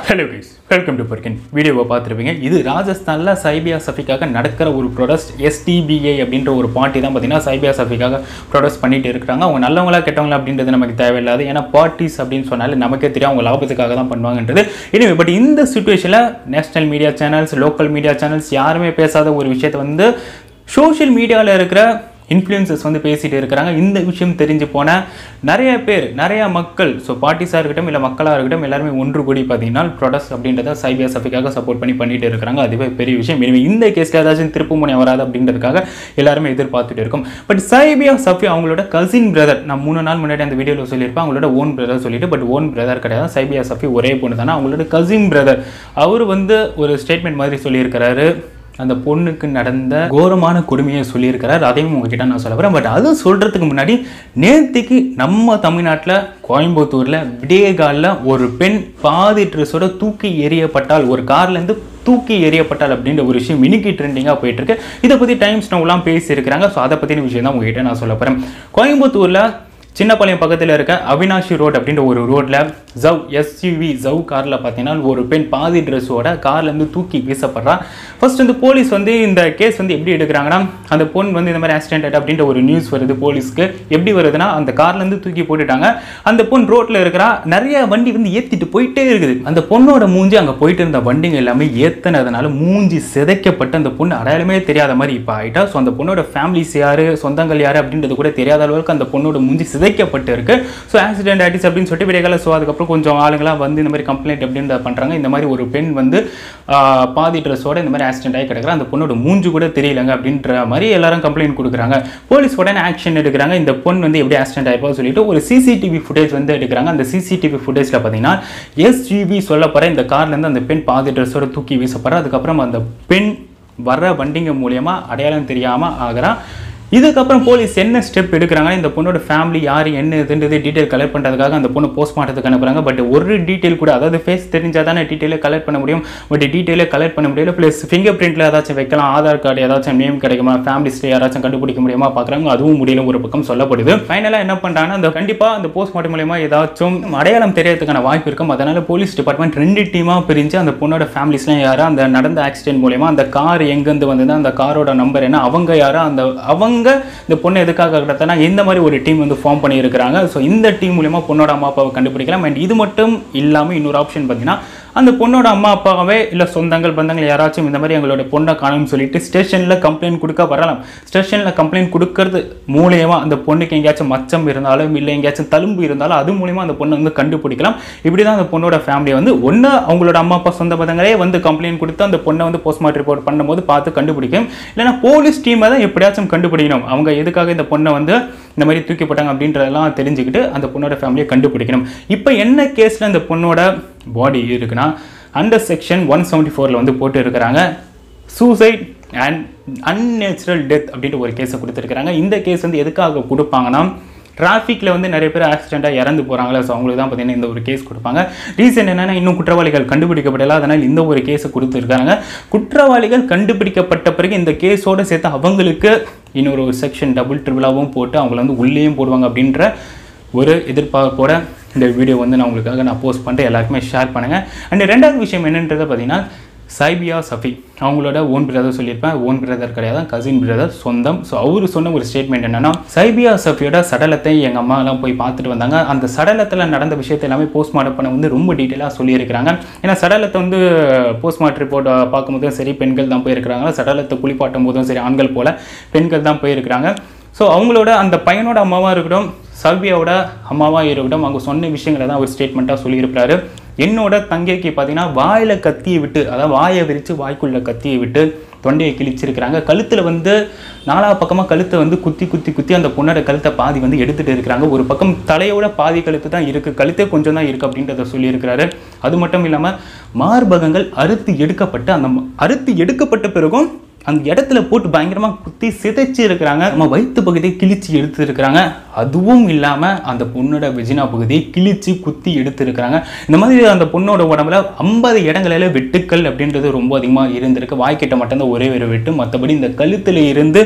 hello guys welcome to பர்கின் வீடியோவை பார்த்துருப்பீங்க இது ராஜஸ்தானில் சைபியா சஃபிக்காக நடக்கிற ஒரு ப்ரொடக்ட் எஸ்டிபிஐ அப்படின்ற ஒரு பார்ட்டி தான் பார்த்தீங்கன்னா சைபியா சஃபிக்காக ப்ரொடக்ட் பண்ணிட்டு இருக்காங்க அவங்க நல்லவங்களா கெட்டவங்களா அப்படின்றது நமக்கு தேவையில்லாது ஏன்னா பார்ட்டிஸ் அப்படின்னு சொன்னாலே நமக்கே தெரியும் அவங்க லாபத்துக்காக தான் பண்ணுவாங்கன்றது எனவே பட் இந்த சுச்சுவேஷனில் national media channels local media channels யாருமே பேசாத ஒரு விஷயத்தை வந்து சோஷியல் மீடியாவில் இருக்கிற இன்ஃப்ளூயன்சஸ் வந்து பேசிட்டு இருக்கிறாங்க இந்த விஷயம் தெரிஞ்சு போன நிறைய பேர் நிறைய மக்கள் ஸோ பார்ட்டிஸாக இருக்கட்டும் இல்லை மக்களாக இருக்கட்டும் எல்லாருமே ஒன்று கூடி பார்த்தீங்கன்னா ப்ரொடக்ட்ஸ் அப்படின்றத சைபியா சஃபிக்காக சப்போர்ட் பண்ணி பண்ணிட்டு இருக்கிறாங்க அதுவே பெரிய விஷயம் எனவே இந்த கேஸில் ஏதாச்சும் திருப்பு முனை வராது அப்படின்றதுக்காக எல்லாருமே எதிர்பார்த்துட்டு இருக்கும் பட் சைபியா சஃபி அவங்களோட கசின் பிரதர் நான் மூணு நாள் முன்னாடி அந்த வீடியோவில் சொல்லியிருப்பேன் அவங்களோட ஓன் பிரதர் சொல்லிட்டு பட் ஓன் பிரதர் கிடையாது சைபியா சஃபி ஒரே பொண்ணு தானே அவங்களோட கசின் பிரதர் அவர் வந்து ஒரு ஸ்டேட்மெண்ட் மாதிரி சொல்லியிருக்கிறாரு அந்த பொண்ணுக்கு நடந்த கோரமான கொடுமையை சொல்லியிருக்கிறார் அதையும் உங்ககிட்ட நான் சொல்ல வரேன் பட் அது சொல்கிறதுக்கு முன்னாடி நேற்றுக்கு நம்ம தமிழ்நாட்டில் கோயம்புத்தூரில் விடியகாலில் ஒரு பெண் பாதி ட்ரெஸ்ஸோட தூக்கி எறியப்பட்டால் ஒரு கார்லேருந்து தூக்கி எறியப்பட்டால் அப்படின்ற ஒரு விஷயம் இன்னைக்கு ட்ரெண்டிங்காக போயிட்டு இருக்கு இதை பற்றி டைம்ஸ் நோலாம் பேசியிருக்கிறாங்க ஸோ அதை பற்றின விஷயம் தான் உங்ககிட்ட நான் சொல்ல போகிறேன் கோயம்புத்தூரில் சின்னப்பாளையம் பக்கத்தில் இருக்க அவினாஷி ரோட் அப்படின்ற ஒரு ரோட்டில் ஜவ் எஸ்யூவி ஜவ் காரில் பார்த்தீங்கன்னா ஒரு பெண் பாதி ட்ரெஸ்ஸோட கார்லேருந்து தூக்கி வீசப்படுறா ஃபர்ஸ்ட் வந்து போலீஸ் வந்து இந்த கேஸ் வந்து எப்படி எடுக்கிறாங்கன்னா அந்த பொண்ணு வந்து இந்த மாதிரி ஆக்சிடென்ட் அப்படின்ற ஒரு நியூஸ் வருது போலீஸ்க்கு எப்படி வருதுன்னா அந்த கார்லேருந்து தூக்கி போட்டுட்டாங்க அந்த பொண்ணு ரோட்டில் இருக்கிறா நிறைய வண்டி வந்து ஏற்றிட்டு போயிட்டே இருக்குது அந்த பொண்ணோட மூஞ்சி அங்கே போயிட்டு இருந்த வண்டிங்க எல்லாமே ஏற்றினதுனால மூஞ்சி சிதைக்கப்பட்டு அந்த பொண்ணு அடையாளமே தெரியாத மாதிரி இப்போ ஆயிட்டா ஸோ அந்த பொண்ணோட ஃபேமிலிஸ் யார் சொந்தங்கள் யார் அப்படின்றது கூட தெரியாத அளவுக்கு அந்த பொண்ணோட மூஞ்சி சிதைக்கப்பட்டு இருக்கு ஸோ ஆக்சிடென்ட் ஆயிடுச்சு அப்படின்னு சொல்லிட்டு விடைகால ஸோ அதுக்கப்புறம் கொஞ்சம் ஆளுங்களாம் வந்து இந்த மாதிரி கம்ப்ளைண்ட் அப்படின்னு பண்ணுறாங்க இந்த மாதிரி ஒரு பெண் வந்து ஆஹ், பாதி ட்ரெஸ்ஸோட இந்த மாதிரி ஆக்சிடென்ட் ஆகி கிடக்குறா அந்த பொண்ணோட மூஞ்சு கூட தெரியலங்க அப்படின்ற மாதிரி எல்லாரும் கம்ப்ளைண்ட் கொடுக்குறாங்க போலீஸ் உடனே ஆக்ஷன் எடுக்கிறாங்க இந்த பொண்ணு வந்து எப்படி ஆக்சிடென்ட் ஆயிருப்பா சொல்லிட்டு ஒரு சிசிடிவி ஃபுட்டேஜ் வந்து எடுக்கிறாங்க அந்த சிசிடிவி ஃபுட்டேஜில் பார்த்தீங்கன்னா எஸ்ஜிபி சொல்லப்படுற இந்த கார்லேருந்து அந்த பெண் பாதி ட்ரெஸ்ஸோட தூக்கி வீசப்படுறா அதுக்கப்புறம் அந்த பெண் வர்ற வண்டிங்க மூலியமா அடையாளம் தெரியாமல் ஆகிறா இதுக்கப்புறம் போலீஸ் என்ன ஸ்டெப் எடுக்கிறாங்கன்னா இந்த பொண்ணோட ஃபேமிலி யார் என்ன இதுன்றது டீட்டெயில் கலெக்ட் பண்ணுறதுக்காக அந்த பொண்ணு போஸ்ட்மார்ட்டத்துக்கு அனுப்புறாங்க பட் ஒரு டீட்டெயில் கூட அதாவது ஃபேஸ் தெரிஞ்சால் தானே டீட்டெயிலே கலெக்ட் பண்ண முடியும் பட் டீட்டெயிலே கலெக்ட் பண்ண முடியல ப்ளஸ் ஃபிங்கர் பிரிண்ட்டில் ஏதாச்சும் வைக்கலாம் ஆதார் கார்டு ஏதாச்சும் நேம் கிடைக்குமா ஃபேமிலிஸ்ட்டு யாராச்சும் கண்டுபிடிக்க முடியுமா பார்க்குறாங்க அதுவும் முடியல ஒரு பக்கம் சொல்லப்படுது ஃபைனலாக என்ன பண்ணுறாங்கன்னா அந்த கண்டிப்பாக அந்த போஸ்ட்மார்ட்டம் மூலியமா ஏதாச்சும் அடையாளம் தெரியறதுக்கான வாய்ப்பு இருக்கும் அதனால போலீஸ் டிபார்ட்மெண்ட் ரெண்டு டீமாக பிரிஞ்சு அந்த பொண்ணோட ஃபேமிலிஸ்லாம் யாரா அந்த நடந்த ஆக்சிடென்ட் மூலியமா அந்த கார் எங்கேருந்து வந்தது அந்த காரோட நம்பர் என்ன அவங்க யாரா அந்த அவங்க இந்த பொண்ணு எதுக்காக கிடத்தனா இந்த மாதிரி ஒரு டீம் வந்து ஃபார்ம் பண்ணியிருக்கிறாங்க ஸோ இந்த டீம் மூலியமா பொண்ணோட அம்மா அப்பாவை கண்டுபிடிக்கலாம் அண்ட் இது மட்டும் இல்லாமல் இன்னொரு ஆப்ஷன் பார்த்தீங்கன்னா அந்த பொண்ணோட அம்மா அப்பாவே இல்லை சொந்தங்கள் பந்தங்கள் யாராச்சும் இந்த மாதிரி எங்களோட பொண்ணை காணும்னு சொல்லிட்டு ஸ்டேஷனில் கம்ப்ளைண்ட் கொடுக்க வரலாம் ஸ்டேஷனில் கம்ப்ளைண்ட் கொடுக்கறது மூலியமா அந்த பொண்ணுக்கு எங்கேயாச்சும் மச்சம் இருந்தாலும் இல்லை எங்கேயாச்சும் தழும்பு இருந்தாலும் அது மூலியமா அந்த பொண்ணை வந்து கண்டுபிடிக்கலாம் இப்படி தான் அந்த பொண்ணோட ஃபேமிலி வந்து ஒன்று அவங்களோட அம்மா அப்பா சொந்த பந்தங்களே வந்து கம்ப்ளைண்ட் கொடுத்து அந்த பொண்ணை வந்து போஸ்ட்மார்ட்டம் ரிப்போர்ட் பண்ணும்போது பார்த்து கண்டுபிடிக்கும் இல்லைன்னா போலீஸ் டீமை தான் எப்படியாச்சும் கண்டுபிடிக்கணும் அவங்க எதுக்காக இந்த பொண்ணை வந்து இந்த மாதிரி தூக்கி போட்டாங்க அப்படின்றதெல்லாம் தெரிஞ்சுக்கிட்டு அந்த பொண்ணோட ஃபேமிலியை கண்டுபிடிக்கணும் இப்போ என்ன கேஸில் இந்த பொண்ணோட பாடி இருக்குன்னா அண்டர் செக்ஷன் ஒன் செவன்ட்டி ஃபோரில் வந்து போட்டு இருக்கிறாங்க சூசைட் அண்ட் அன்நேச்சுரல் டெத் அப்படின்ட்டு ஒரு கேஸை கொடுத்துருக்காங்க இந்த கேஸ் வந்து எதுக்காக கொடுப்பாங்கன்னா டிராஃபிக்கில் வந்து நிறைய பேர் ஆக்சிடெண்ட்டாக இறந்து போகிறாங்களே ஸோ அவங்களுக்கு தான் பார்த்தீங்கன்னா இந்த ஒரு கேஸ் கொடுப்பாங்க ரீசன் என்னன்னா இன்னும் குற்றவாளிகள் கண்டுபிடிக்கப்படல அதனால் இந்த ஒரு கேஸை கொடுத்துருக்காங்க குற்றவாளிகள் கண்டுபிடிக்கப்பட்ட பிறகு இந்த கேஸோடு சேர்த்து அவங்களுக்கு இன்னொரு ஒரு செக்ஷன் டபுள் ட்ரிபிளாகவும் போட்டு அவங்கள வந்து உள்ளேயும் போடுவாங்க அப்படின்ற ஒரு எதிர்பார்ப்போட இந்த வீடியோ வந்து நான் உங்களுக்காக நான் போஸ்ட் பண்ணிட்டு எல்லாருக்குமே ஷேர் பண்ணுங்கள் அண்ட் ரெண்டாவது விஷயம் என்னன்றதை பார்த்தீங்கன்னா சைபியா சஃபி அவங்களோட ஓன் பிரதர் சொல்லியிருப்பேன் ஓன் பிரதர் கிடையாது கசின் பிரதர் சொந்தம் ஸோ அவர் சொன்ன ஒரு ஸ்டேட்மெண்ட் என்னன்னா சைபியா சஃபியோட சடலத்தை எங்கள் அம்மா எல்லாம் போய் பார்த்துட்டு வந்தாங்க அந்த சடலத்தில் நடந்த விஷயத்தை எல்லாமே போஸ்ட்மார்ட்டம் பண்ண வந்து ரொம்ப டீட்டெயிலாக சொல்லியிருக்கிறாங்க ஏன்னா சடலத்தை வந்து போஸ்ட்மார்ட்டம் ரிப்போர்ட் பார்க்கும்போதும் சரி பெண்கள் தான் போயிருக்கிறாங்க சடலத்தை குளிப்பாட்டும் போதும் சரி ஆண்கள் போல பெண்கள் தான் போயிருக்கிறாங்க ஸோ அவங்களோட அந்த பையனோட அம்மாவாக இருக்கட்டும் சல்வியாவோட அம்மாவாக இருக்கட்டும் அவங்க சொன்ன விஷயங்களை தான் அவர் ஸ்டேட்மெண்ட்டாக சொல்லியிருக்கிறாரு என்னோட தங்கைக்கு பார்த்தீங்கன்னா வாயில கத்தியை விட்டு அதாவது வாயை விரித்து வாய்க்குள்ள கத்தியை விட்டு தொண்டையை கிழிச்சிருக்கிறாங்க கழுத்தில் வந்து நாலா பக்கமாக கழுத்தை வந்து குத்தி குத்தி குத்தி அந்த பொண்ணோட கழுத்தை பாதி வந்து எடுத்துட்டு இருக்கிறாங்க ஒரு பக்கம் தலையோட பாதி கழுத்து தான் இருக்குது கழுத்தே கொஞ்சம் தான் இருக்குது அப்படின்றத சொல்லியிருக்கிறாரு அது மட்டும் இல்லாமல் மார்பகங்கள் அறுத்து எடுக்கப்பட்டு அந்த ம- அறுத்து எடுக்கப்பட்ட பிறகும் அந்த இடத்துல போட்டு பயங்கரமாக குத்தி சிதைச்சு இருக்கிறாங்க நம்ம வயிற்று பகுதியை கிழிச்சு எடுத்து இருக்கிறாங்க அதுவும் இல்லாமல் அந்த பொண்ணோட வெஜினா பகுதியை கிழிச்சு குத்தி எடுத்து இருக்கிறாங்க இந்த மாதிரி அந்த பொண்ணோட உடம்புல ஐம்பது இடங்களில் வெட்டுக்கள் அப்படின்றது ரொம்ப அதிகமாக இருந்திருக்கு வாய்க்கிட்ட மட்டும்தான் ஒரே ஒரு வெட்டு மற்றபடி இந்த கழுத்தில் இருந்து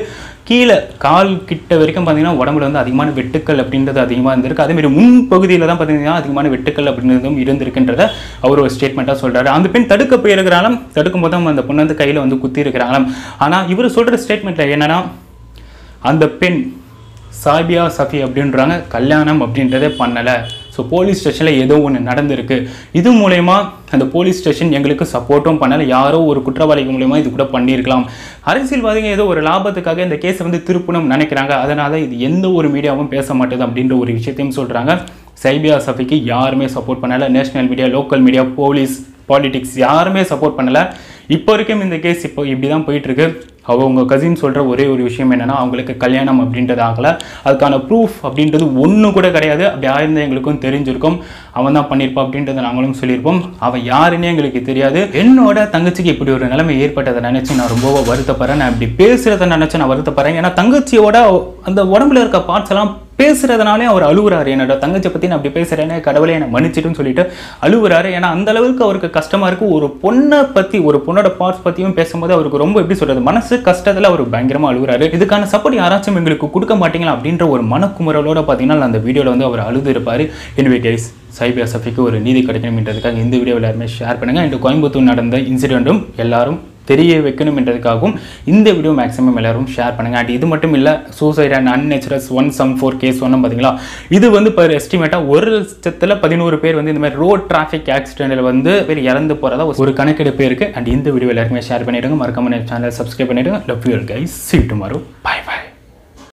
கீழே கால் கிட்ட வரைக்கும் பார்த்தீங்கன்னா உடம்புல வந்து அதிகமான வெட்டுக்கள் அப்படின்றது அதிகமாக இருந்திருக்கு அதேமாதிரி முன் பகுதியில் தான் பார்த்தீங்கன்னா அதிகமான வெட்டுக்கள் அப்படின்றதும் இருந்திருக்குன்றத அவர் ஒரு ஸ்டேட்மெண்ட்டாக சொல்கிறாரு அந்த பெண் தடுக்க போயிருக்கிறாலும் தடுக்கும் போதும் அந்த பொண்ணு வந்து கையில் வந்து குத்தி இருக்கிறாங்களாம் ஆனால் இவர் சொல்கிற ஸ்டேட்மெண்ட்டில் என்னன்னா அந்த பெண் சாபியா சஃபி அப்படின்றாங்க கல்யாணம் அப்படின்றதே பண்ணலை ஸோ போலீஸ் ஸ்டேஷனில் ஏதோ ஒன்று நடந்திருக்கு இது மூலயமா அந்த போலீஸ் ஸ்டேஷன் எங்களுக்கு சப்போர்ட்டும் பண்ணலை யாரோ ஒரு குற்றவாளிகள் மூலயமா இது கூட பண்ணியிருக்கலாம் அரசியல்வாதிங்க ஏதோ ஒரு லாபத்துக்காக இந்த கேஸை வந்து திருப்பணும் நினைக்கிறாங்க அதனால இது எந்த ஒரு மீடியாவும் பேச மாட்டேது அப்படின்ற ஒரு விஷயத்தையும் சொல்கிறாங்க சைபியா சஃபிக்கு யாருமே சப்போர்ட் பண்ணலை national media local media police politics யாருமே சப்போர்ட் பண்ணலை இப்போ வரைக்கும் இந்த கேஸ் இப்போ இப்படி தான் போயிட்டுருக்கு அவங்க கசின் சொல்கிற ஒரே ஒரு விஷயம் என்னென்னா அவங்களுக்கு கல்யாணம் அப்படின்றது ஆகலை அதுக்கான ப்ரூஃப் அப்படின்றது ஒன்று கூட கிடையாது அப்படி ஆயிருந்தால் எங்களுக்கும் தெரிஞ்சிருக்கும் அவன் தான் பண்ணியிருப்பான் அப்படின்றத நாங்களும் சொல்லியிருப்போம் அவன் யாருன்னே எங்களுக்கு தெரியாது என்னோட தங்கச்சிக்கு இப்படி ஒரு நிலைமை ஏற்பட்டதை நினச்சி நான் ரொம்ப வருத்தப்படுறேன் நான் இப்படி பேசுகிறத நினச்சி நான் வருத்தப்படுறேன் ஏன்னா தங்கச்சியோட அந்த உடம்புல இருக்க பார்ட்ஸ் எல்லாம் பேசுறதுனாலே அவர் அழுகுறாரு என்னோட தங்கச்சியை பற்றி நான் அப்படி பேசுகிறேனே கடவுளை என்னை மன்னிச்சிட்டுன்னு சொல்லிட்டு அழுகுறாரு ஏன்னா அந்த அளவுக்கு அவருக்கு கஷ்டமாக இருக்கு ஒரு பொண்ணை பற்றி ஒரு பொண்ணோட பார்ட்ஸ் பற்றியும் பேசும்போது அவருக்கு ரொம்ப எப்படி சொல்கிறது மனசு கஷ்டத்தில் அவர் பயங்கரமாக அழுகுறாரு இதுக்கான சப்போர்ட் யாராச்சும் எங்களுக்கு கொடுக்க மாட்டீங்களா அப்படின்ற ஒரு மனக்குமுறலோட பார்த்தீங்கன்னா அந்த வீடியோவில் வந்து அவர் அழுது இருப்பார் எனவே கைஸ் சைபியா சஃபிக்கு ஒரு நீதி கிடைக்கணும்ன்றதுக்காக இந்த வீடியோ எல்லாருமே ஷேர் பண்ணுங்கள் இந்த கோயம்புத்தூர் நடந்த இன்சிடெண்ட்டும் எல்லாரும் தெரிய வைக்கணும் என்றதுக்காகவும் இந்த வீடியோ மேக்ஸிமம் எல்லாரும் ஷேர் பண்ணுங்க அண்ட் இது மட்டும் இல்லை suicide and unnatural one some four case ஒன்றும் பார்த்தீங்களா இது வந்து இப்போ எஸ்டிமேட்டாக ஒரு லட்சத்தில் பதினோரு பேர் வந்து இந்த மாதிரி ரோட் டிராஃபிக் ஆக்சிடென்ட்டில் வந்து பேர் இறந்து போகிறதா ஒரு கணக்கெடுப்பு இருக்குது அண்ட் இந்த வீடியோ எல்லாருமே ஷேர் பண்ணிவிடுங்க மறக்காம சேனல் சப்ஸ்கிரைப் பண்ணிவிடுங்க love you guys see tomorrow bye by